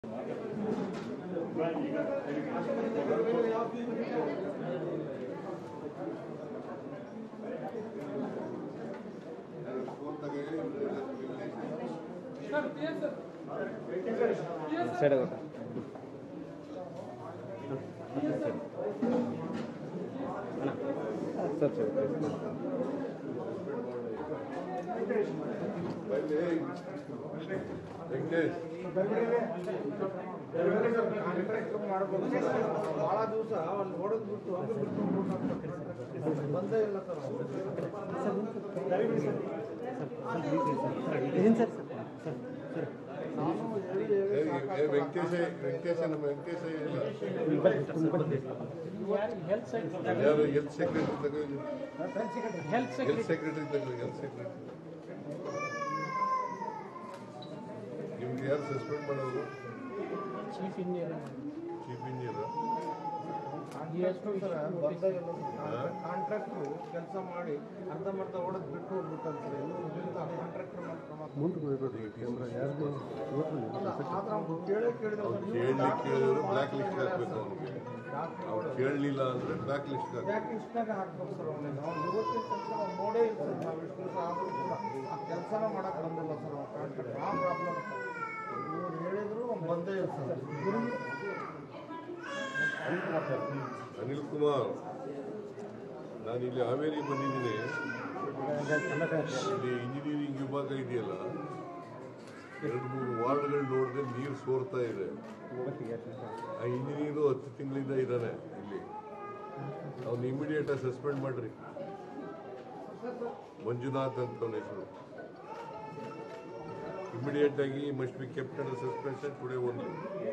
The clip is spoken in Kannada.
ಸೈಡ್ ಆಗುತ್ತೆ ಸರ್ ಸರ್ ವೆಂಕಟೇಶ್ ಬಹಳ ದಿವಸ ಅಲ್ಲಿ ಓಡೋದ್ ಬಿಟ್ಟು ಅದು ಬಿಟ್ಟು ಬಂದೇ ಇಲ್ಲ ಸರ್ ಏನು ಸರ್ ಸರ್ ಸರ್ ನಾನು ಹೇಳಿ ಹೇಳಿ ಏ, ಸಾಕಾಗ್ತದೆ. ಏ, ವೆಂಕಟೇಶ ವೆಂಕಟೇಶ ನಮ್ಮ ವೆಂಕಟೇಶ ಇಲ್ಲ ಯಾರು ಹೆಲ್ತ್ ಸೆಕ್ರೆಟರಿ ತಗೋ ಹೆಲ್ತ್ ಹೆಲ್ತ್ ಸೆಕ್ರೆಟರಿ ತಗೋ ಹೆಲ್ತ್ ಸೆಕ್ರೆಟರಿ ನಿಮ್ಗೆ ಯಾರು ಸಸ್ಪೆಂಡ್ ಮಾಡೋದು ಚೀಫ್ ಇಂಜಿನಿಯರ್ ಚೀಫ್ ಇಂಜಿನಿಯರ್ ಎಷ್ಟು ಸರ್ ಬಂದೇ ಇಲ್ಲ ಕಾಂಟ್ರಾಕ್ಟ್ರು ಕೆಲಸ ಮಾಡಿ ಅರ್ಧಂಬರ್ಧ ಓಡೋದ್ ಬಿಟ್ಟು ಹೋಗ್ಬಿಟ್ಟಂತಾರೆ ಕಾಂಟ್ರಾಕ್ಟರ್ ಆದ್ರೆ ಅವ್ನು ಕೇಳೇ ಕೇಳಿದ್ರೆ ಅವ್ನು ಕೇಳಲಿ ಕೇಳಿದ್ರು ಬ್ಲ್ಯಾಕ್ ಲಿಸ್ಟ್ ಹಾಕ್ಬೇಕು ಅವ್ನಿಗೆ ಅವ್ನು ಕೇಳಲಿಲ್ಲ ಅಂದ್ರೆ ಬ್ಲ್ಯಾಕ್ ಲಿಸ್ಟ್ ಹಾಕ್ಬೇಕು ಯಾಕೆ ಇಷ್ಟಾಗ ಹಾಕ್ಬೇಕು ಸರ್ ಅವನಿಗೆ ಅವ್ನು ಇವತ್ತಿನ ಕೆಲಸ ಅವ್ನು ನೋಡೇ ಇಲ್ಲ ಸರ್ ನಾವು ಇಷ್ಟು ದಿವಸ ಆದರೂ ಕೂಡ ಆ ಕೆಲಸನ ಮಾಡಕ್ ಬಂದಿಲ್ಲ ಸರ್ ಅವ್ನು ಕಾಂಟ್ರಾಕ್ಟ್ ಆ ಪ್ರಾಬ್ಲಮ್ ಇವ್ರು ಹೇಳಿದ್ರು ಅವ್ನು ಬಂದೇ ಇಲ್ಲ ಸರ್ ಅನಿಲ್ ಕುಮಾರ್ ನಾನು ಇಲ್ಲಿ ಹಾವೇರಿ ಬಂದಿದ್ದೀನಿ ಇಲ್ಲಿ ಇಂಜಿನಿಯರಿಂಗ್ ವಿಭಾಗ ಇದೆಯಲ್ಲ ಎರಡು ಮೂರು ವಾರ್ಡ್ಗಳು ನೋಡಿದ್ರೆ ನೀರು ಸೋರ್ತಾ ಇದೆ ಆ ಇಂಜಿನಿಯರು ಹತ್ತು ತಿಂಗಳಿಂದ ಇದ್ದಾನೆ ಇಲ್ಲಿ ಅವ್ನು ಇಮಿಡಿಯೇಟ್ ಆಗಿ ಸಸ್ಪೆಂಡ್ ಮಾಡ್ರಿ ಮಂಜುನಾಥ್ ಅಂತ ಅವನ ಹೆಸರು ಇಮಿಡಿಯೇಟ್ ಆಗಿ must be kept under suspension today only